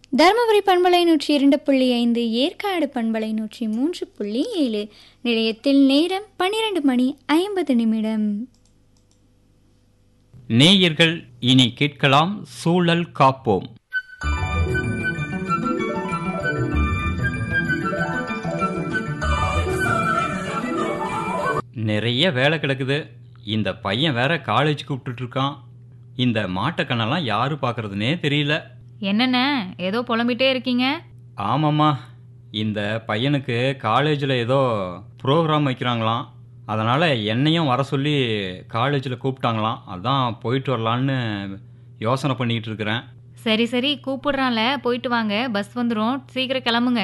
தருமபுரி பண்பலை நூற்றி இரண்டு புள்ளி ஐந்து ஏற்காடு பண்பலை நூற்றி மூன்று புள்ளி ஏழு நிலையத்தில் நேரம் பன்னிரண்டு மணி ஐம்பது நிமிடம் நேயர்கள் இனி கேட்கலாம் சூழல் காப்போம் நிறைய வேலை கிடக்குது இந்த பையன் வேற காலேஜ் கூப்பிட்டுட்டு இருக்கான் இந்த மாட்டுக்கண்ணெல்லாம் யாரு பார்க்கறதுனே தெரியல என்னண்ணே ஏதோ புலம்பிட்டே இருக்கீங்க ஆமாம்மா இந்த பையனுக்கு காலேஜில் ஏதோ ப்ரோக்ராம் வைக்கிறாங்களாம் அதனால் என்னையும் வர சொல்லி காலேஜில் கூப்பிட்டாங்களாம் அதான் போயிட்டு வரலான்னு யோசனை பண்ணிக்கிட்டு இருக்கிறேன் சரி சரி கூப்பிடுறான்ல போயிட்டு வாங்க பஸ் வந்துடும் சீக்கிரம் கிளம்புங்க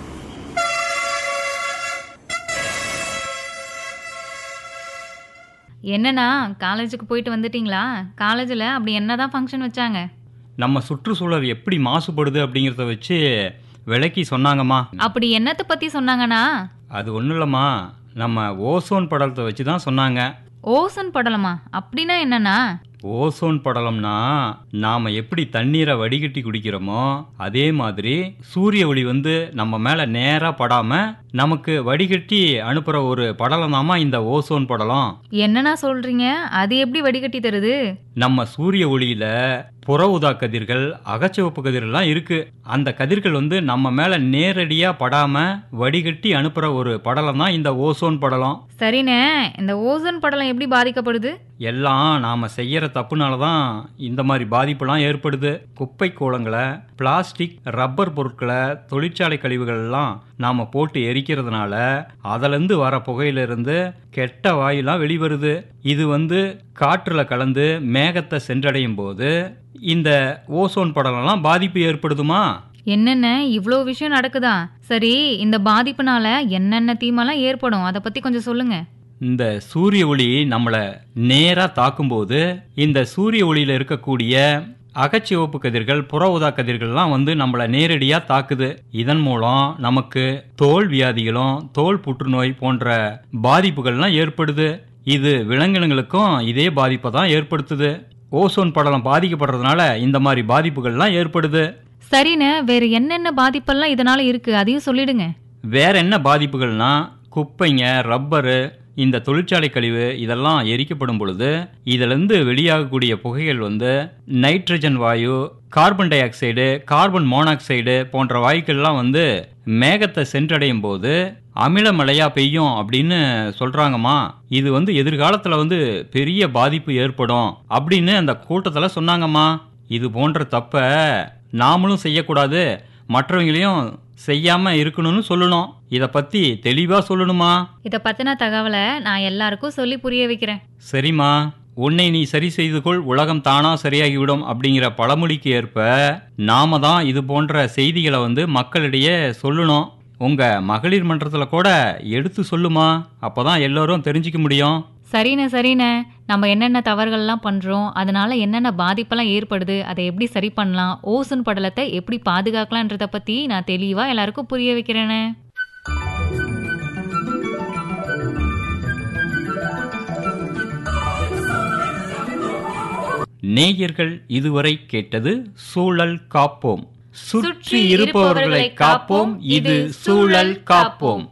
என்னண்ணா காலேஜுக்கு போயிட்டு வந்துட்டீங்களா காலேஜில் அப்படி என்னதான் ஃபங்க்ஷன் வச்சாங்க நம்ம சுற்றுச்சூழல் எப்படி மாசுபடுது அப்படிங்கிறத வச்சு விளக்கி சொன்னாங்கம்மா அப்படி என்னத்தை பற்றி சொன்னாங்கண்ணா அது ஒன்றும் இல்லைம்மா நம்ம ஓசோன் படலத்தை வச்சு தான் சொன்னாங்க ஓசன் படலமா அப்படின்னா என்னண்ணா ஓசோன் படலம்னா நாம எப்படி தண்ணீரை வடிகட்டி குடிக்கிறோமோ அதே மாதிரி சூரிய ஒளி வந்து நம்ம மேல நேரா படாம நமக்கு வடிகட்டி அனுப்புற ஒரு படலம் தாமா இந்த ஓசோன் படலம் என்னண்ணா சொல்றீங்க அது எப்படி வடிகட்டி தருது நம்ம சூரிய ஒளியில புற ஊதா கதிர்கள் அகச்சிவப்பு கதிர்கள்லாம் இருக்கு அந்த கதிர்கள் வந்து நம்ம மேல நேரடியா படாம வடிகட்டி அனுப்புற ஒரு படலம் தான் இந்த ஓசோன் படலம் சரிண்ணே இந்த ஓசோன் படலம் எப்படி பாதிக்கப்படுது எல்லாம் நாம செய்யற தப்புனால தான் இந்த மாதிரி பாதிப்புலாம் ஏற்படுது குப்பை கூளங்களை பிளாஸ்டிக் ரப்பர் பொருட்களை தொழிற்சாலை கழிவுகள் எல்லாம் நாம போட்டு எரிக்கிறதுனால அதிலிருந்து வர புகையிலிருந்து கெட்ட வாயுலாம் வெளிவருது இது வந்து காற்றுல கலந்து மேகத்தை சென்றடையும் போது இந்த ஓசோன் படலம்லாம் பாதிப்பு ஏற்படுதுமா என்னென்ன இவ்வளோ விஷயம் நடக்குதா சரி இந்த பாதிப்புனால என்னென்ன தீமெல்லாம் ஏற்படும் அதை பத்தி கொஞ்சம் சொல்லுங்க இந்த சூரிய ஒளி நம்மளை நேரா தாக்கும்போது இந்த சூரிய ஒளியில இருக்கக்கூடிய அகச்சிவப்பு கதிர்கள் புற ஊதா கதிர்கள்லாம் வந்து நம்மளை நேரடியா தாக்குது இதன் மூலம் நமக்கு தோல் வியாதிகளும் தோல் புற்றுநோய் போன்ற பாதிப்புகள்லாம் ஏற்படுது இது விலங்கினங்களுக்கும் இதே பாதிப்பை தான் ஏற்படுத்துது ஓசோன் படலம் பாதிக்கப்படுறதுனால இந்த மாதிரி பாதிப்புகள்லாம் ஏற்படுது சரிண்ணே வேற என்னென்ன பாதிப்பெல்லாம் இதனால இருக்கு அதையும் சொல்லிடுங்க வேற என்ன பாதிப்புகள்னா குப்பைங்க ரப்பரு இந்த தொழிற்சாலை கழிவு இதெல்லாம் எரிக்கப்படும் பொழுது இதிலிருந்து வெளியாகக்கூடிய புகைகள் வந்து நைட்ரஜன் வாயு carbon dioxide carbon monoxide போன்ற வாயுக்கள்லாம் வந்து மேகத்தை சென்றடையும் போது அமில மழையா பெய்யும் அப்படின்னு சொல்றாங்கம்மா இது வந்து எதிர்காலத்துல வந்து பெரிய பாதிப்பு ஏற்படும் அப்படின்னு அந்த கூட்டத்துல சொன்னாங்கம்மா இது போன்ற தப்ப நாமளும் செய்யக்கூடாது மற்றவங்களையும் செய்யாம இருக்கணும்னு சொல்லணும் இத பத்தி தெளிவா சொல்லணுமா இதை பத்தின தகவலை நான் எல்லாருக்கும் சொல்லி புரிய வைக்கிறேன் சரிம்மா உன்னை நீ சரி செய்து கொள் உலகம் தானா சரியாகிவிடும் அப்படிங்கிற பழமொழிக்கு ஏற்ப நாம தான் இது போன்ற செய்திகளை வந்து மக்களிடையே சொல்லணும் உங்க மகளிர் மன்றத்துல கூட எடுத்து சொல்லுமா அப்பதான் எல்லாரும் தெரிஞ்சுக்க முடியும் சரிண்ணே சரிண்ணே நம்ம என்னென்ன தவறுகள்லாம் பண்றோம் அதனால என்னென்ன பாதிப்பெல்லாம் ஏற்படுது அதை எப்படி சரி பண்ணலாம் ஓசோன் படலத்தை எப்படி பாதுகாக்கலான்றத பத்தி நான் தெளிவா எல்லாருக்கும் புரிய வைக்கிறேனே நேயர்கள் இதுவரை கேட்டது சூழல் காப்போம் சுற்றி இருப்பவர்களை காப்போம் இது சூழல் காப்போம்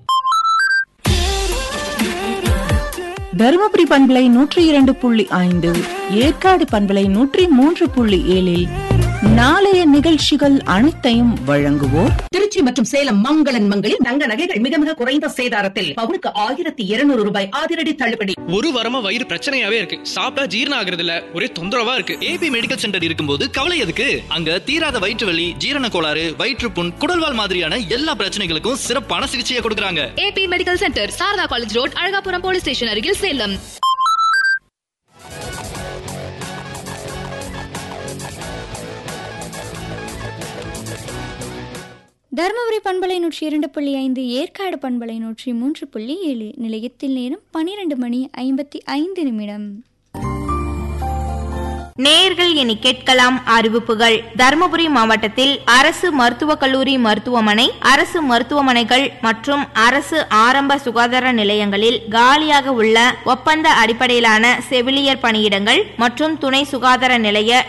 தருமபுரி பண்பலை நூற்றி இரண்டு புள்ளி ஐந்து ஏற்காடு பண்பலை நூற்றி மூன்று புள்ளி ஏழில் நாளைய நிகழ்ச்சிகள் அனைத்தையும் வழங்குவோர் திருச்சி மற்றும் சேலம் மங்களன் மங்களில் தங்க நகைகள் மிக மிக குறைந்த சேதாரத்தில் பவுனுக்கு ஆயிரத்தி இருநூறு ரூபாய் அதிரடி தள்ளுபடி ஒரு வாரமா வயிறு பிரச்சனையாவே இருக்கு சாப்பிட்டா ஜீரணம் ஆகுறது இல்ல ஒரே தொந்தரவா இருக்கு ஏபி மெடிக்கல் சென்டர் இருக்கும்போது கவலை எதுக்கு அங்க தீராத வயிற்று வலி ஜீரண கோளாறு வயிற்றுப்புண் குடல்வால் மாதிரியான எல்லா பிரச்சனைகளுக்கும் சிறப்பான சிகிச்சையை கொடுக்கறாங்க A P medical centre Sarada college road Azhagapuram police station அருகில் சேலம் தருமபுரி பண்பலை நூற்றி இரண்டு புள்ளி ஐந்து ஏற்காடு பண்பலை நூற்றி மூன்று புள்ளி ஏழு நிலையத்தில் நேரம் பன்னிரண்டு மணி ஐம்பத்தி ஐந்து நிமிடம் நேயர்கள் இனி கேட்கலாம் அறிவிப்புகள் தருமபுரி மாவட்டத்தில் அரசு மருத்துவக் கல்லூரி மருத்துவமனை அரசு மருத்துவமனைகள் மற்றும் அரசு ஆரம்ப சுகாதார நிலையங்களில் காலியாக உள்ள ஒப்பந்த அடிப்படையிலான செவிலியர் பணியிடங்கள் மற்றும் துணை சுகாதார நிலைய